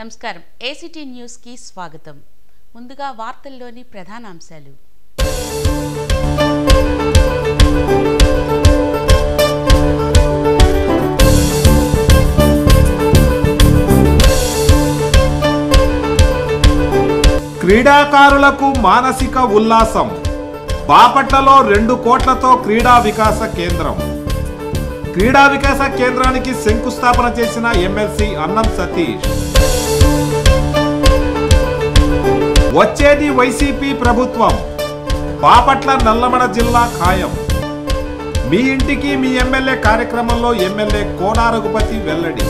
నమస్కారం ఏసీటీ న్యూస్కి స్వాగతం ముందుగా వార్తల్లోని ప్రధానాంశాలు క్రీడాకారులకు మానసిక ఉల్లాసం బాపట్లలో రెండు కోట్లతో క్రీడా వికాస కేంద్రం క్రీడా వికాస కేంద్రానికి శంకుస్థాపన చేసిన ఎమ్మెల్సీ అన్నం సతీష్ వచ్చేది వైసీపీ ప్రభుత్వం బాపట్ల నల్లమడ జిల్లా ఖాయం మీ ఇంటికి మీ ఎమ్మెల్యే కార్యక్రమంలో ఎమ్మెల్యే కోనా రఘుపతి వెల్లడి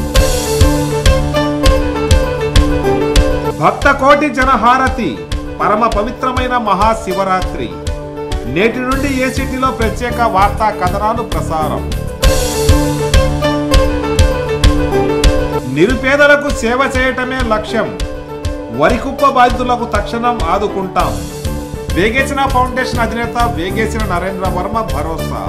భక్త కోటి జనహారతి పరమ పవిత్రమైన మహాశివరాత్రి నేటి నుండి ఏసీటీలో ప్రత్యేక వార్తా కథనాలు ప్రసారం నిరుపేదలకు సేవ చేయటమే లక్ష్యం వరికుప్ప బాధితులకు తక్షణం ఆదుకుంటాం వేగేసిన ఫౌండేషన్ అధినేత వేగేసిన నరేంద్ర వర్మ భరోసా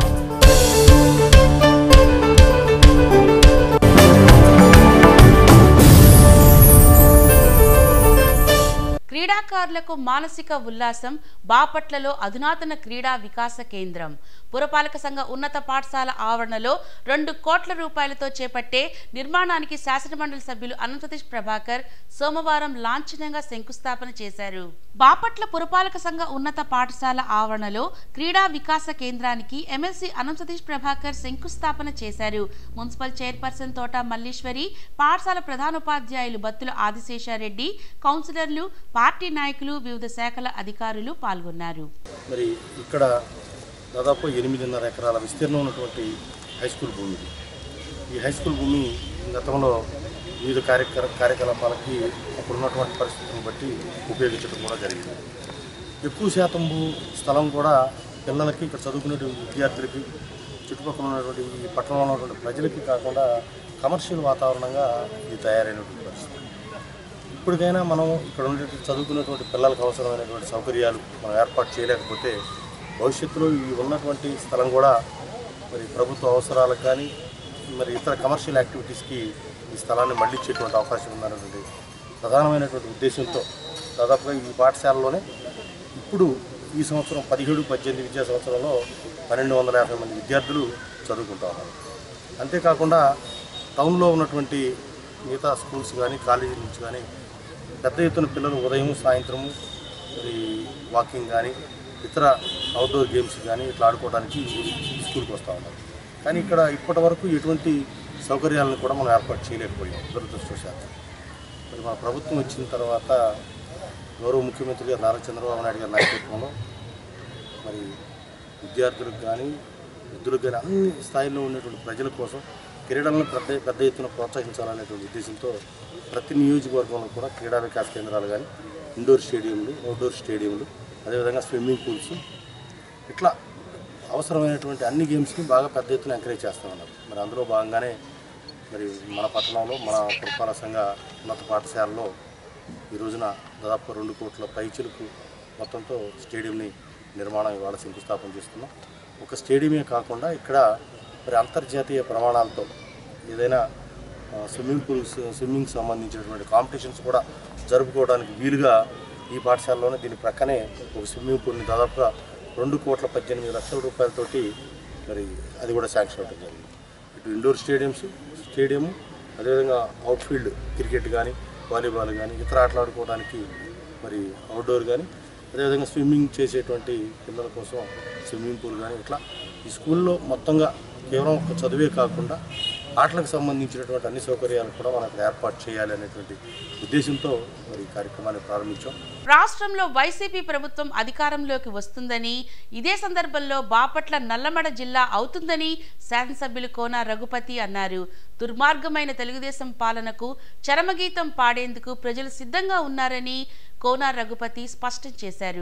క్రీడాకారులకు మానసిక ఉల్లాసం బాపట్లలో అధునాతన క్రీడా వికాస కేంద్రం పురపాలక సంఘ ఉన్నత పాఠశాల ఆవరణలో రెండు కోట్ల రూపాయలతో చేపట్టే నిర్మాణానికి శాసనమండలి సభ్యులు అనంతతీష్ ప్రభాకర్ సోమవారం లాంఛనంగా శంకుస్థాపన చేశారు బాపట్ల పురపాలక సంఘ ఉన్నత పాఠశాల ఆవరణలో క్రీడా వికాస కేంద్రానికి ఎమ్మెల్సీ అనంతతీష్ ప్రభాకర్ శంకుస్థాపన చేశారు మున్సిపల్ చైర్పర్సన్ తోట మల్లీశ్వరి పాఠశాల ప్రధానోపాధ్యాయులు బత్తుల ఆదిశేషారెడ్డి కౌన్సిలర్లు పార్టీ నాయకులు వివిధ శాఖల అధికారులు పాల్గొన్నారు మరి ఇక్కడ దాదాపు ఎనిమిదిన్నర ఎకరాల విస్తీర్ణం ఉన్నటువంటి హై స్కూల్ భూమి ఇది. ఈ హై స్కూల్ భూమి గతంలో వివిధ కార్యక్ర కార్యకలాపాలకి అప్పుడు ఉన్నటువంటి పరిస్థితులను బట్టి ఉపయోగించడం కూడా జరిగింది ఎక్కువ శాతం భూ- స్థలం కూడా పిల్లలకి ఇక్కడ చదువుకునేటువంటి విద్యార్థులకి చుట్టుపక్కల ఉన్నటువంటి ఈ పట్టణంలో ఉన్నటువంటి ప్రజలకి కాకుండా కమర్షియల్ వాతావరణంగా ఇది తయారైనటువంటి పరిస్థితి ఇప్పటికైనా మనం ఇక్కడ ఉండేటువంటి చదువుకున్నటువంటి పిల్లలకు అవసరమైనటువంటి సౌకర్యాలు మనం ఏర్పాటు చేయలేకపోతే భవిష్యత్తులో ఈ ఉన్నటువంటి స్థలం కూడా మరి ప్రభుత్వ అవసరాలకు కానీ మరి ఇతర కమర్షియల్ యాక్టివిటీస్కి ఈ స్థలాన్ని మళ్ళించేటువంటి అవకాశం ఉందన్నటువంటి ప్రధానమైనటువంటి ఉద్దేశంతో దాదాపుగా ఈ పాఠశాలలోనే ఇప్పుడు ఈ సంవత్సరం పదిహేడు పద్దెనిమిది విద్యా సంవత్సరంలో పన్నెండు వందల యాభై మంది విద్యార్థులు చదువుకుంటా ఉన్నారు అంతేకాకుండా టౌన్లో ఉన్నటువంటి మిగతా స్కూల్స్ కానీ కాలేజీల నుంచి కానీ పెద్ద ఎత్తున పిల్లలు ఉదయం సాయంత్రము మరి వాకింగ్ కానీ ఇతర అవుట్డోర్ గేమ్స్ కానీ ఇట్లా ఆడుకోవడానికి ఈ స్కూల్కి వస్తూ ఉన్నారు కానీ ఇక్కడ ఇప్పటి వరకు ఎటువంటి సౌకర్యాలను కూడా మనం ఏర్పాటు చేయలేకపోయాం దురదృష్టవశాత్తు మరి మన ప్రభుత్వం వచ్చిన తర్వాత గౌరవ ముఖ్యమంత్రి గారు నారా చంద్రబాబు నాయుడు గారి నాయకత్వంలో మరి విద్యార్థులకు కానీ వృద్ధులకు కానీ అన్ని స్థాయిలో ఉన్నటువంటి ప్రజల కోసం క్రీడలను పెద్ద పెద్ద ఎత్తున ప్రోత్సహించాలనేటువంటి ఉద్దేశంతో ప్రతి నియోజకవర్గంలో కూడా క్రీడా వికాస కేంద్రాలు కానీ ఇండోర్ స్టేడియంలు అవుట్డోర్ స్టేడియంలు అదేవిధంగా స్విమ్మింగ్ పూల్స్ ఇట్లా అవసరమైనటువంటి అన్ని గేమ్స్ని బాగా పెద్ద ఎత్తున ఎంకరేజ్ చేస్తూ ఉన్నారు మరి అందులో భాగంగానే మరి మన పట్టణంలో మన పురపాలక సంఘ ఉన్నత పాఠశాలలో ఈ రోజున దాదాపు రెండు కోట్ల పైచులకు మొత్తంతో స్టేడియంని నిర్మాణం ఇవాళ శంకుస్థాపన చేస్తున్నాం ఒక స్టేడియమే కాకుండా ఇక్కడ మరి అంతర్జాతీయ ప్రమాణాలతో ఏదైనా ఆ, స్విమ్మింగ్ పూల్స్ స్విమ్మింగ్ సంబంధించినటువంటి కాంపిటీషన్స్ కూడా జరుపుకోవడానికి వీలుగా ఈ పాఠశాలలోనే దీని ప్రక్కనే ఒక స్విమ్మింగ్ పూల్ని దాదాపుగా రెండు కోట్ల పద్దెనిమిది లక్షల రూపాయలతోటి మరి అది కూడా శాంక్షన్ అవడం జరిగింది ఇటు ఇండోర్ స్టేడియంస్ స్టేడియం అదేవిధంగా అవుట్ఫీల్డ్ క్రికెట్ కానీ వాలీబాల్ కానీ ఇతర ఆటలు ఆడుకోవడానికి మరి అవుట్డోర్ కానీ అదేవిధంగా స్విమ్మింగ్ చేసేటువంటి పిల్లల కోసం స్విమ్మింగ్ పూల్ కానీ ఇట్లా ఈ స్కూల్లో మొత్తంగా కేవలం ఒక చదువే కాకుండా ఆటలకు సంబంధించినటువంటి అన్ని సౌకర్యాలు కూడా మనం ఇక్కడ ఏర్పాటు చేయాలి అనేటువంటి ఉద్దేశంతో మరి ఈ కార్యక్రమాన్ని ప్రారంభించాం రాష్ట్రంలో వైసీపీ ప్రభుత్వం అధికారంలోకి వస్తుందని ఇదే సందర్భంలో బాపట్ల నల్లమడ జిల్లా అవుతుందని శాసనసభ్యులు కోన రఘుపతి అన్నారు దుర్మార్గమైన తెలుగుదేశం పాలనకు చరమగీతం పాడేందుకు ప్రజలు సిద్ధంగా ఉన్నారని కోన రఘుపతి స్పష్టం చేశారు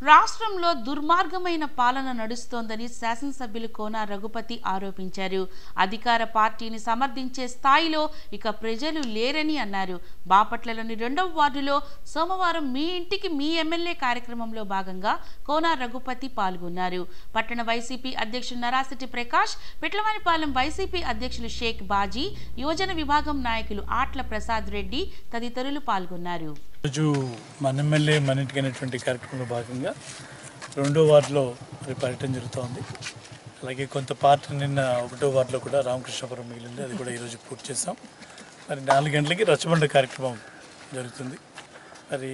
రాష్ట్రంలో దుర్మార్గమైన పాలన నడుస్తోందని శాసనసభ్యులు కోన రఘుపతి ఆరోపించారు అధికార పార్టీని సమర్థించే స్థాయిలో ఇక ప్రజలు లేరని అన్నారు బాపట్లలోని రెండవ వార్డులో సోమవారం మీ ఇంటికి మీ ఎమ్మెల్యే కార్యక్రమంలో భాగంగా కోన రఘుపతి పాల్గొన్నారు పట్టణ వైసీపీ అధ్యక్షుడు నరాసిటి ప్రకాష్ పిట్లవానిపాలెం వైసీపీ అధ్యక్షులు షేక్ బాజీ యువజన విభాగం నాయకులు ఆట్ల ప్రసాద్ రెడ్డి తదితరులు పాల్గొన్నారు రోజు మన ఎమ్మెల్యే మన ఇంటికి అనేటువంటి కార్యక్రమంలో భాగంగా రెండో వార్డులో మరి పర్యటన జరుగుతోంది అలాగే కొంత పార్ట్ నిన్న ఒకటో వార్డులో కూడా రామకృష్ణపురం మిగిలింది అది కూడా ఈరోజు పూర్తి చేసాం మరి నాలుగు గంటలకి రచ్చబండ కార్యక్రమం జరుగుతుంది మరి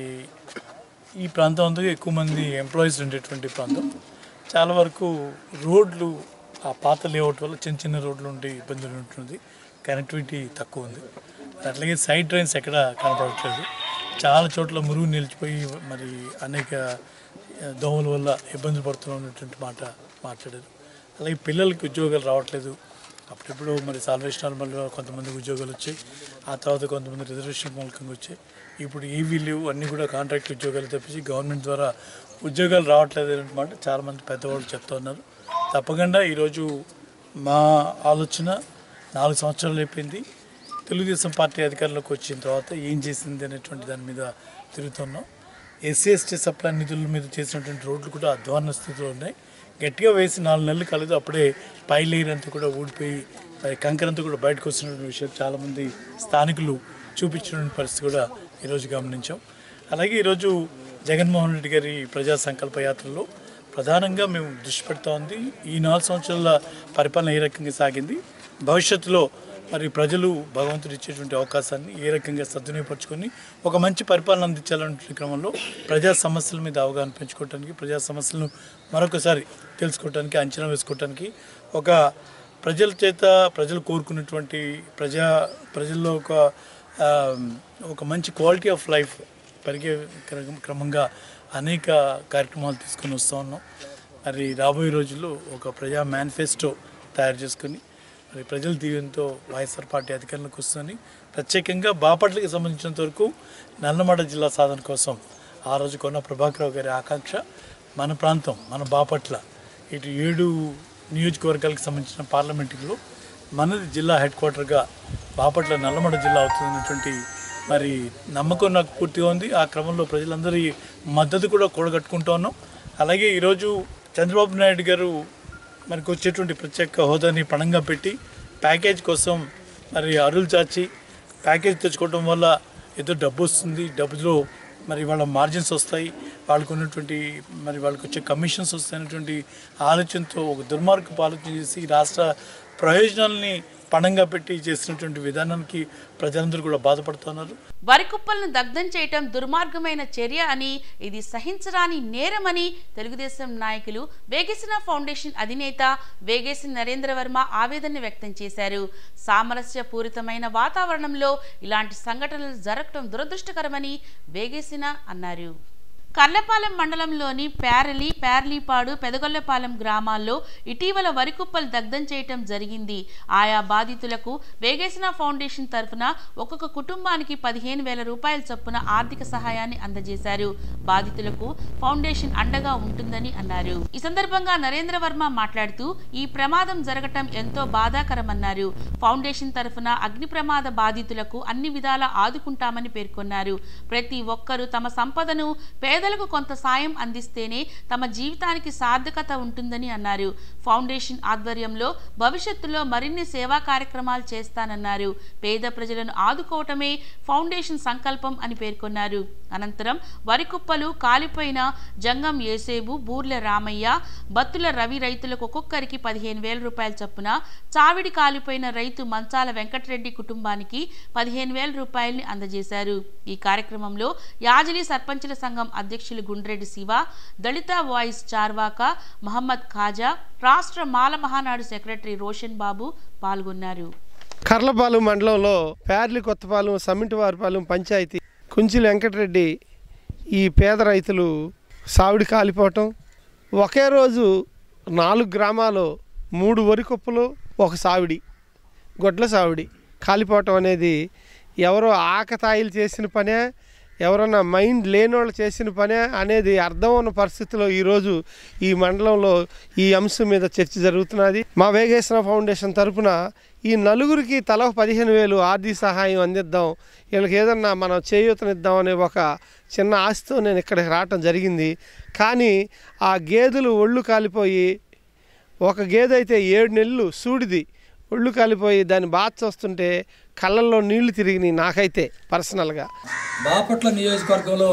ఈ ప్రాంతం అంతా ఎక్కువ మంది ఎంప్లాయీస్ ఉండేటువంటి ప్రాంతం చాలా వరకు రోడ్లు ఆ పాత లేఅవుట్ వల్ల చిన్న చిన్న రోడ్లు ఉండి ఇబ్బందులు ఉంటుంది కనెక్టివిటీ తక్కువ ఉంది అట్లాగే సైడ్ ట్రైన్స్ ఎక్కడ కనపడట్లేదు చాలా చోట్ల మురుగు నిలిచిపోయి మరి అనేక ఆ, దోమల వల్ల ఇబ్బందులు పడుతున్నటువంటి మాట మాట్లాడారు అలాగే పిల్లలకి ఉద్యోగాలు రావట్లేదు అప్పుడెప్పుడు మరి సాల్వేషన్ ఆర్మల్లో కొంతమందికి ఉద్యోగాలు వచ్చాయి ఆ తర్వాత కొంతమంది రిజర్వేషన్ మూలకంగా వచ్చాయి ఇప్పుడు ఏవీ లేవు అన్నీ కూడా కాంట్రాక్ట్ ఉద్యోగాలు తప్పించి గవర్నమెంట్ ద్వారా ఉద్యోగాలు రావట్లేదు అనమాట చాలామంది పెద్దవాళ్ళు చెప్తా ఉన్నారు తప్పకుండా ఈరోజు మా ఆలోచన నాలుగు సంవత్సరాలు అయిపోయింది తెలుగుదేశం పార్టీ అధికారంలోకి వచ్చిన తర్వాత ఏం చేసింది అనేటువంటి దాని మీద తిరుగుతున్నాం ఎస్సీ ఎస్టీ సప్లై నిధుల మీద చేసినటువంటి రోడ్లు కూడా అధ్వాన స్థితిలో ఉన్నాయి గట్టిగా వేసి నాలుగు నెలలు కాలేదు అప్పుడే పై లేయర్ అంతా కూడా ఊడిపోయి మరి కంకర అంతా కూడా బయటకు వస్తున్నటువంటి విషయం చాలామంది స్థానికులు చూపించినటువంటి పరిస్థితి కూడా ఈరోజు గమనించాం అలాగే ఈరోజు జగన్మోహన్ రెడ్డి గారి ప్రజా సంకల్ప యాత్రలో ప్రధానంగా మేము దృష్టి పెడతా ఉంది ఈ నాలుగు సంవత్సరాల పరిపాలన ఏ రకంగా సాగింది భవిష్యత్తులో మరి ప్రజలు భగవంతుడు ఇచ్చేటువంటి అవకాశాన్ని ఏ రకంగా సద్వినియోగపరచుకొని ఒక మంచి పరిపాలన అందించాలనే క్రమంలో ప్రజా సమస్యల మీద అవగాహన పెంచుకోవడానికి ప్రజా సమస్యలను మరొకసారి తెలుసుకోవడానికి అంచనా వేసుకోవడానికి ఒక ప్రజల చేత ప్రజలు కోరుకున్నటువంటి ప్రజా ప్రజల్లో ఒక ఆ, ఒక మంచి క్వాలిటీ ఆఫ్ లైఫ్ పెరిగే క్రమ- క్రమంగా అనేక కార్యక్రమాలు తీసుకొని వస్తూ ఉన్నాం మరి రాబోయే రోజుల్లో ఒక ప్రజా మేనిఫెస్టో తయారు చేసుకొని మరి ప్రజల దీవెనతో వైఎస్ఆర్ పార్టీ అధికారంలోకి వస్తుందని ప్రత్యేకంగా బాపట్లకి సంబంధించినంత వరకు నల్లమడ జిల్లా సాధన కోసం ఆ రోజు కొన్న ప్రభాకరరావు గారి ఆకాంక్ష మన ప్రాంతం మన బాపట్ల ఇటు ఏడు నియోజకవర్గాలకు సంబంధించిన పార్లమెంటులో మనది జిల్లా హెడ్ క్వార్టర్గా బాపట్ల నల్లమడ జిల్లా అవుతున్నటువంటి మరి నమ్మకం నాకు పూర్తిగా ఉంది ఆ క్రమంలో ప్రజలందరి మద్దతు కూడా కూడగట్టుకుంటూ ఉన్నాం అలాగే ఈరోజు చంద్రబాబు నాయుడు గారు మనకు వచ్చేటువంటి ప్రత్యేక హోదాని పణంగా పెట్టి ప్యాకేజ్ కోసం మరి అరులు చాచి ప్యాకేజ్ తెచ్చుకోవడం వల్ల ఏదో డబ్బు వస్తుంది డబ్బులో మరి వాళ్ళ మార్జిన్స్ వస్తాయి వాళ్ళకు ఉన్నటువంటి మరి వాళ్ళకి వచ్చే కమిషన్స్ వస్తాయనేటువంటి ఆలోచనతో ఒక దుర్మార్గపు ఆలోచన చేసి రాష్ట్ర ప్రయోజనాల్ని పణంగా పెట్టి చేసినటువంటి విధానానికి ప్రజలందరూ కూడా బాధపడుతున్నారు వరి కుప్పలను దగ్ధం చేయటం దుర్మార్గమైన చర్య అని ఇది సహించరాని నేరమని తెలుగుదేశం నాయకులు వేగేసిన ఫౌండేషన్ అధినేత వేగేసిన నరేంద్ర వర్మ ఆవేదన వ్యక్తం చేశారు సామరస్యపూరితమైన వాతావరణంలో ఇలాంటి సంఘటనలు జరగటం దురదృష్టకరమని వేగేసిన అన్నారు కర్లపాలెం మండలంలోని పేరలి పేర్లీపాడు పెదగొల్లపాలెం గ్రామాల్లో ఇటీవల వరి కుప్పలు దగ్ధం చేయటం జరిగింది ఆయా బాధితులకు వేగేసిన ఫౌండేషన్ తరఫున ఒక్కొక్క కుటుంబానికి పదిహేను వేల రూపాయల చొప్పున ఆర్థిక సహాయాన్ని అందజేశారు బాధితులకు ఫౌండేషన్ అండగా ఉంటుందని అన్నారు ఈ సందర్భంగా నరేంద్ర వర్మ మాట్లాడుతూ ఈ ప్రమాదం జరగటం ఎంతో బాధాకరమన్నారు ఫౌండేషన్ తరఫున అగ్ని ప్రమాద బాధితులకు అన్ని విధాలా ఆదుకుంటామని పేర్కొన్నారు ప్రతి ఒక్కరూ తమ సంపదను పేదలకు కొంత సాయం అందిస్తేనే తమ జీవితానికి సార్థకత ఉంటుందని అన్నారు ఫౌండేషన్ ఆధ్వర్యంలో భవిష్యత్తులో మరిన్ని సేవా కార్యక్రమాలు చేస్తానన్నారు పేద ప్రజలను ఆదుకోవటమే ఫౌండేషన్ సంకల్పం అని పేర్కొన్నారు అనంతరం వరి కుప్పలు కాలిపోయిన జంగం ఏసేబు బూర్ల రామయ్య బత్తుల రవి రైతులకు ఒక్కొక్కరికి పదిహేను వేల రూపాయల చొప్పున చావిడి కాలిపోయిన రైతు మంచాల వెంకటరెడ్డి కుటుంబానికి పదిహేను వేల రూపాయల్ని అందజేశారు ఈ కార్యక్రమంలో యాజలి సర్పంచుల సంఘం అధ్యక్షులు గుండ్రెడ్డి శివ దళిత వాయిస్ చార్వాక మహమ్మద్ ఖాజా రాష్ట్ర మాల మహానాడు సెక్రటరీ రోషన్ బాబు పాల్గొన్నారు కర్లపాలెం మండలంలో పేర్లి కొత్తపాలెం సమ్మిటివారిపాలెం పంచాయతీ కుంచిలి వెంకటరెడ్డి ఈ పేద రైతులు సావిడి కాలిపోవటం ఒకే రోజు నాలుగు గ్రామాలు మూడు వరి కుప్పలు ఒక సావిడి గొడ్ల సావిడి కాలిపోవటం అనేది ఎవరో ఆకతాయిలు చేసిన పనే ఎవరన్నా మైండ్ లేనోళ్ళు చేసిన పనే అనేది అర్థం ఉన్న పరిస్థితిలో ఈరోజు ఈ మండలంలో ఈ అంశం మీద చర్చ జరుగుతున్నది మా వేగేశ్వర ఫౌండేషన్ తరపున ఈ నలుగురికి తల పదిహేను వేలు ఆర్థిక సహాయం అందిద్దాం వీళ్ళకి ఏదన్నా మనం చేయూతనిద్దాం అనే ఒక చిన్న ఆశతో నేను ఇక్కడికి రావటం జరిగింది కానీ ఆ గేదెలు ఒళ్ళు కాలిపోయి ఒక గేదె అయితే ఏడు నెలలు సూడిది ఒళ్ళు కాలిపోయి దాన్ని బాధ చూస్తుంటే కళ్ళల్లో నీళ్లు తిరిగినాయి నాకైతే పర్సనల్గా బాపట్ల నియోజకవర్గంలో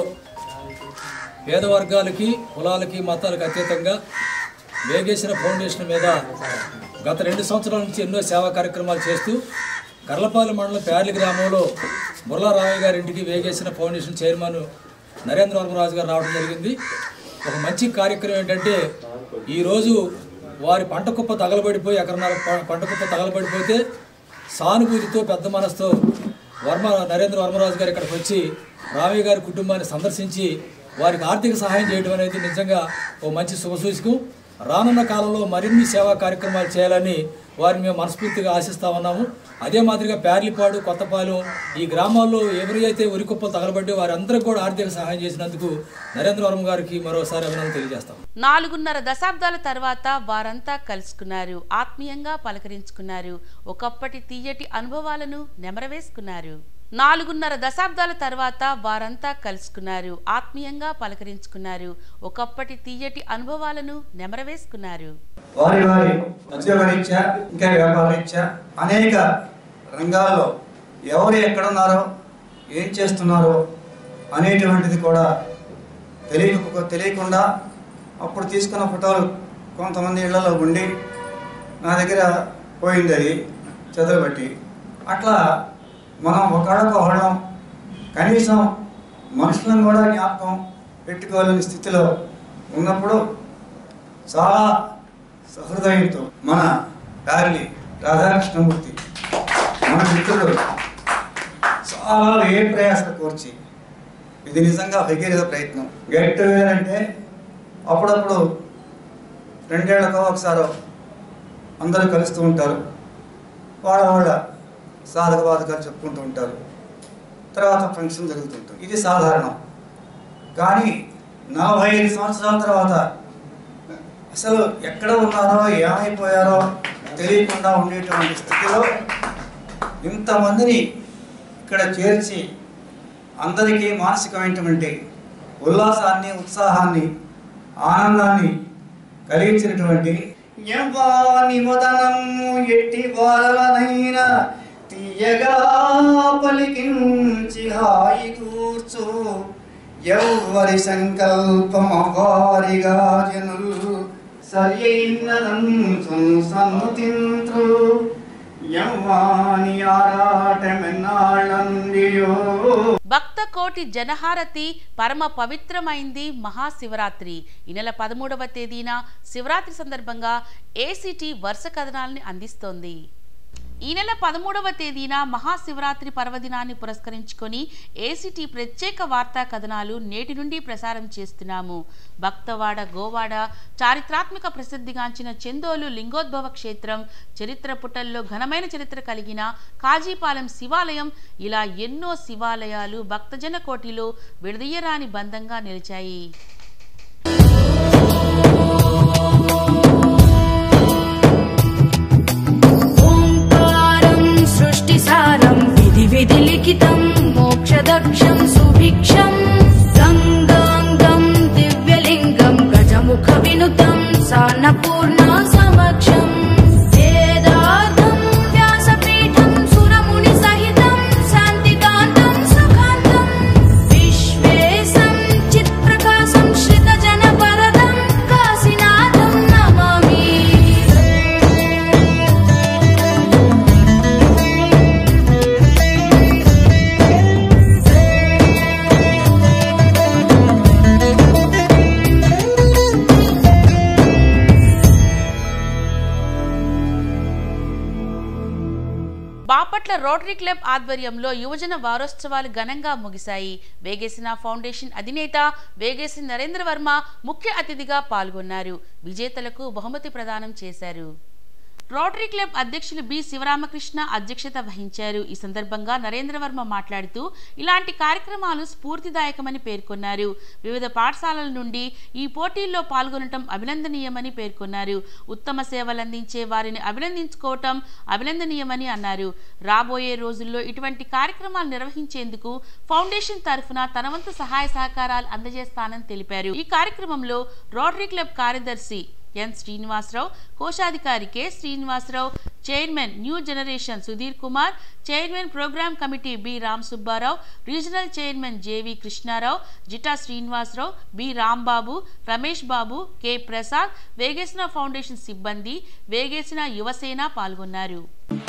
పేద వర్గాలకి కులాలకి మతాలకు అతీతంగా వేగేశ్వర ఫౌండేషన్ మీద గత రెండు సంవత్సరాల నుంచి ఎన్నో సేవా కార్యక్రమాలు చేస్తూ గర్లపాలెం మండలం పేర్లి గ్రామంలో బుర్లా రామయ్య గారి ఇంటికి వేగేశ్వర ఫౌండేషన్ చైర్మన్ నరేంద్ర వర్మరాజు గారు రావడం జరిగింది ఒక మంచి కార్యక్రమం ఏంటంటే ఈరోజు వారి పంట కుప్ప తగలబడిపోయి ఎకరన్నర ప- పంట కుప్ప తగలబడిపోతే సానుభూతితో పెద్ద మనసుతో వర్మ నరేంద్ర వర్మరాజు గారు ఇక్కడికి వచ్చి రామయ్య గారి కుటుంబాన్ని సందర్శించి వారికి ఆర్థిక సహాయం చేయడం అనేది నిజంగా ఓ మంచి శుభసూచకం రానున్న కాలంలో మరిన్ని సేవా కార్యక్రమాలు చేయాలని వారిని మేము మనస్ఫూర్తిగా ఆశిస్తా ఉన్నాము అదే మాదిరిగా పేర్లిపాడు కొత్తపాలెం ఈ గ్రామాల్లో ఎవరైతే ఉరికుప్పలు తగలబడ్డి వారందరికీ కూడా ఆర్థిక సహాయం చేసినందుకు నరేంద్ర వర్మ గారికి మరోసారి అభినందన తెలియజేస్తాం నాలుగున్నర దశాబ్దాల తర్వాత వారంతా కలుసుకున్నారు ఆత్మీయంగా పలకరించుకున్నారు ఒకప్పటి తీయటి అనుభవాలను నెమరవేసుకున్నారు నాలుగున్నర దశాబ్దాల తర్వాత వారంతా కలుసుకున్నారు ఆత్మీయంగా పలకరించుకున్నారు ఒకప్పటి తీయటి అనుభవాలను నెమరవేసుకున్నారు వారి వారి ఉద్యోగ రీత్యా ఇంకా వ్యాపార రీత్యా అనేక రంగాల్లో ఎవరు ఎక్కడున్నారో ఏం చేస్తున్నారో అనేటువంటిది కూడా తెలియక తెలియకుండా అప్పుడు తీసుకున్న ఫోటోలు కొంతమంది ఇళ్లలో ఉండి నా దగ్గర పోయింది అది చదవబట్టి అట్లా మనం ఒకళ్ళకు ఒకళ్ళం కనీసం మనుషులను కూడా జ్ఞాపకం పెట్టుకోలేని స్థితిలో ఉన్నప్పుడు చాలా సహృదయంతో మన ప్యారిలి రాధాకృష్ణమూర్తి మన మిత్రుడు చాలా ఏ ప్రయాసలు కోర్చి ఇది నిజంగా భగీరథ ప్రయత్నం గెట్ టుగెదర్ అంటే అప్పుడప్పుడు రెండేళ్లకో ఒకసారో అందరూ కలుస్తూ ఉంటారు వాళ్ళ వాళ్ళ సాధక బాధకాలు చెప్పుకుంటూ ఉంటారు తర్వాత ఫంక్షన్ జరుగుతుంటుంది ఇది సాధారణం కానీ నలభై ఐదు సంవత్సరాల తర్వాత అసలు ఎక్కడ ఉన్నారో ఏమైపోయారో తెలియకుండా ఉండేటువంటి స్థితిలో ఇంతమందిని ఇక్కడ చేర్చి అందరికీ మానసికమైనటువంటి ఉల్లాసాన్ని ఉత్సాహాన్ని ఆనందాన్ని కలిగించినటువంటి యవ్వాని మదనము ఎట్టి బాలనైనా తీయగా పలికించి హాయి కూర్చు ఎవ్వరి సంకల్పమ వారిగా జనులు సరియైనదంతు సన్నుతింత్రు యవ్వాని ఆరాటమెన్నాళ్ళందియో భక్త కోటి జనహారతి పరమ పవిత్రమైంది మహాశివరాత్రి ఈ నెల పదమూడవ తేదీన శివరాత్రి సందర్భంగా ఏసీటీ వరుస కథనాల్ని అందిస్తోంది ఈ నెల పదమూడవ తేదీన మహాశివరాత్రి పర్వదినాన్ని పురస్కరించుకొని ఏసీటీ ప్రత్యేక వార్తా కథనాలు నేటి నుండి ప్రసారం చేస్తున్నాము భక్తవాడ గోవాడ చారిత్రాత్మక ప్రసిద్ధిగాంచిన చెందోలు లింగోద్భవ క్షేత్రం చరిత్ర పుటల్లో ఘనమైన చరిత్ర కలిగిన కాజీపాలెం శివాలయం ఇలా ఎన్నో శివాలయాలు భక్తజన కోటిలో విడదీయరాని బంధంగా నిలిచాయి ఓంకారం సృష్టిసారం విధి విధి లిఖితం మోక్షదక్షం సుభిక్షం గంగాంగం దివ్యలింగం గజముఖ వినుతం సాన్నపూర్ణ సమక్షం వేదార్థం వ్యాసపీఠం సురముని సహితం శాంతికాంతం సుఖాంతం విశ్వేశం చిత్ప్రకాశం శ్రితజన వరదం కాశీనాథం నమామి బాపట్ల రోటరీ క్లబ్ ఆధ్వర్యంలో యువజన వారోత్సవాలు ఘనంగా ముగిశాయి వేగేసిన ఫౌండేషన్ అధినేత వేగేసి నరేంద్ర వర్మ ముఖ్య అతిథిగా పాల్గొన్నారు విజేతలకు బహుమతి ప్రదానం చేశారు రోటరీ క్లబ్ అధ్యక్షులు బి శివరామకృష్ణ అధ్యక్షత వహించారు ఈ సందర్భంగా నరేంద్రవర్మ మాట్లాడుతూ ఇలాంటి కార్యక్రమాలు స్ఫూర్తిదాయకమని పేర్కొన్నారు వివిధ పాఠశాలల నుండి ఈ పోటీల్లో పాల్గొనటం అభినందనీయమని పేర్కొన్నారు ఉత్తమ సేవలందించే వారిని అభినందించుకోవటం అభినందనీయమని అన్నారు రాబోయే రోజుల్లో ఇటువంటి కార్యక్రమాలు నిర్వహించేందుకు ఫౌండేషన్ తరఫున తన వంతు సహాయ సహకారాలు అందజేస్తానని తెలిపారు ఈ కార్యక్రమంలో రోటరీ క్లబ్ కార్యదర్శి ఎన్ శ్రీనివాసరావు కోశాధికారి K Srinivasarao chairman new generation Sudheer Kumar chairman programme committee B Ram Subbarao regional chairman JV Krishnarao Jita Srinivasarao B Rambabu Ramesh Babu K Prasad Vegesina foundation సిబ్బంది వేగేసిన యువసేన పాల్గొన్నారు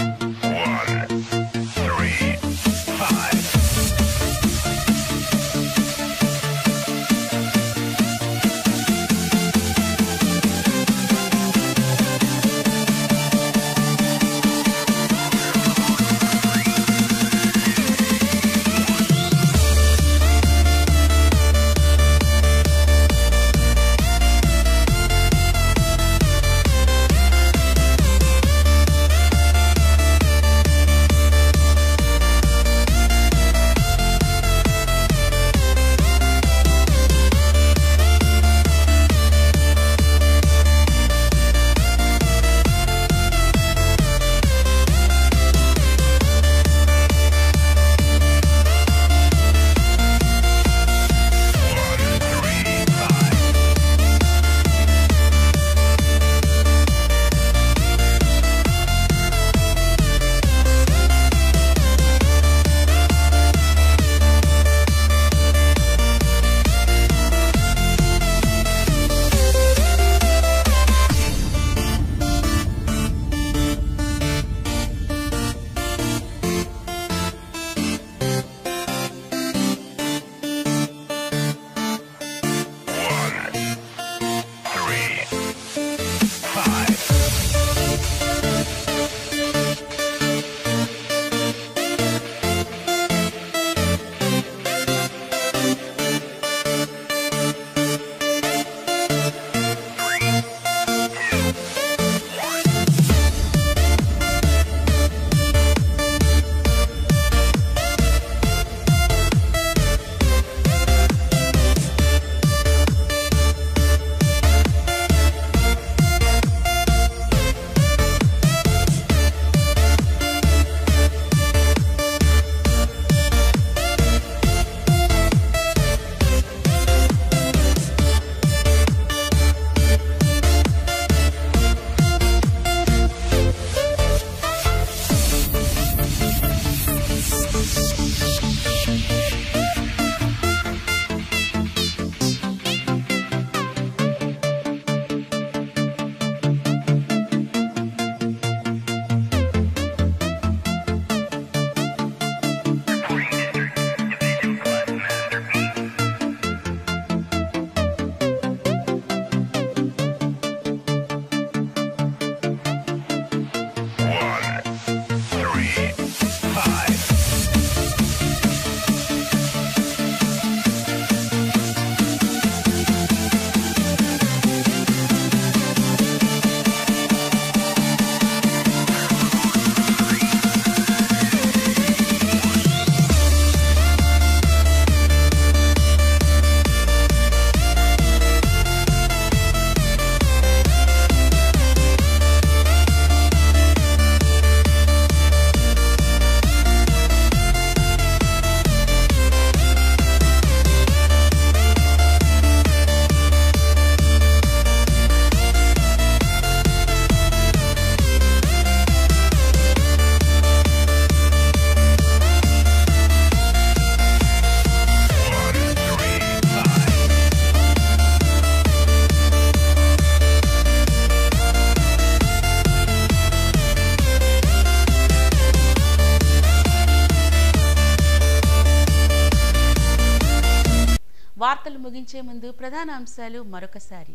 వార్తలు ముగించే ముందు ప్రధాన అంశాలు మరొకసారి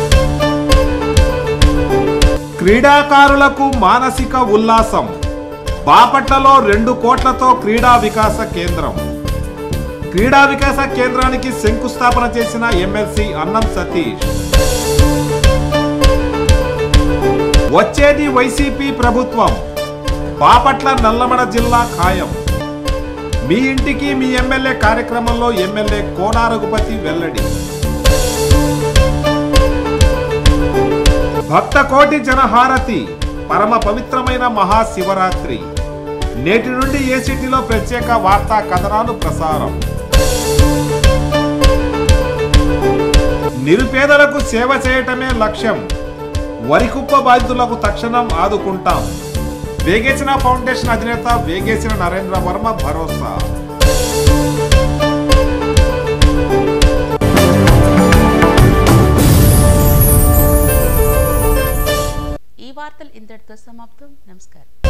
క్రీడాకారులకు మానసిక ఉల్లాసం బాపట్లలో రెండు కోట్లతో క్రీడా వికాస కేంద్రం క్రీడా వికాస కేంద్రానికి శంకుస్థాపన చేసిన ఎమ్మెల్సీ అన్నం సతీష్ వచ్చేది వైసీపీ ప్రభుత్వం బాపట్ల నల్లమడ జిల్లా ఖాయం మీ ఇంటికి మీ ఎమ్మెల్యే కార్యక్రమంలో ఎమ్మెల్యే కోనా రఘుపతి వెల్లడి భక్త కోటి జనహారతి పరమ పవిత్రమైన మహాశివరాత్రి నేటి నుండి ఏ సిటీలో ప్రత్యేక వార్తా కథనాలు ప్రసారం నిరుపేదలకు సేవ చేయటమే లక్ష్యం వరికుప్ప బాధితులకు తక్షణం ఆదుకుంటాం వేగేసిన ఫౌండేషన్ అధినేత వేగేసిన నరేంద్ర వర్మ భరోసా ఈ వార్తలు ఇంతటితో సమాప్తం నమస్కారం